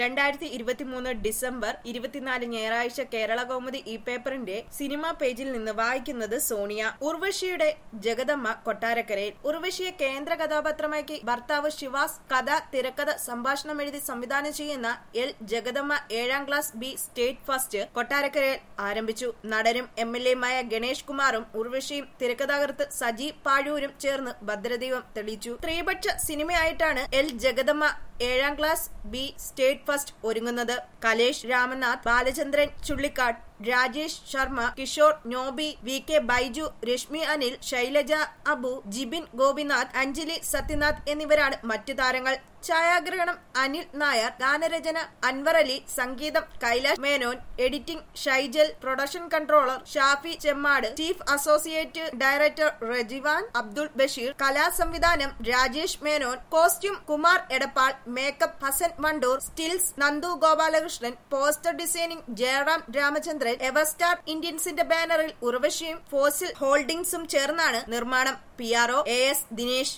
രണ്ടായിരത്തി ഇരുപത്തിമൂന്ന് ഡിസംബർ ഇരുപത്തിനാല് ഞായറാഴ്ച കേരള കൗമുദി ഈ പേപ്പറിന്റെ സിനിമാ പേജിൽ നിന്ന് വായിക്കുന്നത് സോണിയ ഉർവശിയുടെ ജഗദമ്മ കൊട്ടാരക്കരയിൽ ഉർവശിയെ കേന്ദ്ര കഥാപാത്രമാക്കി ഭർത്താവ് ശിവാസ് കഥ തിരക്കഥ സംഭാഷണം എഴുതി സംവിധാനം ചെയ്യുന്ന എൽ ജഗദമ്മ ഏഴാം ക്ലാസ് ബി സ്റ്റേറ്റ് ഫസ്റ്റ് കൊട്ടാരക്കരയിൽ ആരംഭിച്ചു നടനും എം എൽ എയുമായ ഗണേഷ് കുമാറും ഉർവശിയും തിരക്കഥാകൃത്ത് സജി പാഴൂരും ചേർന്ന് ഭദ്രദീപം തെളിയിച്ചു സ്ത്രീപക്ഷ സിനിമയായിട്ടാണ് എൽ ജഗദമ്മ ഏഴാം ക്ലാസ് ബി സ്റ്റേറ്റ് ഫസ്റ്റ് ഒരുങ്ങുന്നത് കലേഷ് രാമനാഥ് ബാലചന്ദ്രൻ ചുള്ളിക്കാട് രാജേഷ് ശർമ്മ കിഷോർ നോബി വി കെ ബൈജു രശ്മി അനിൽ ശൈലജ അബു ജിബിൻ ഗോപിനാഥ് അഞ്ജലി സത്യനാഥ് എന്നിവരാണ് മറ്റു താരങ്ങൾ ഛായാഗ്രഹണം അനിൽ നായർ ഗാനരചന അൻവർ അലി സംഗീതം Kailash Menon editing Shaijal production controller Shafi Chemmad chief associate director Rejivan Abdul Basheer കലാ സംവിധാനം Rajesh Menon costume Kumar Edappal makeup Hasan Wandoor stills Nandu Gopalakrishnan poster designing Jayaram Ramachandran Everstar ഇന്ത്യൻസിന്റെ ബാനറിൽ ഉർവശിയും ഫോസിൽ ഹോൾഡിംഗ്സും ചേർന്നാണ് നിർമ്മാണം P R O A S Dinesh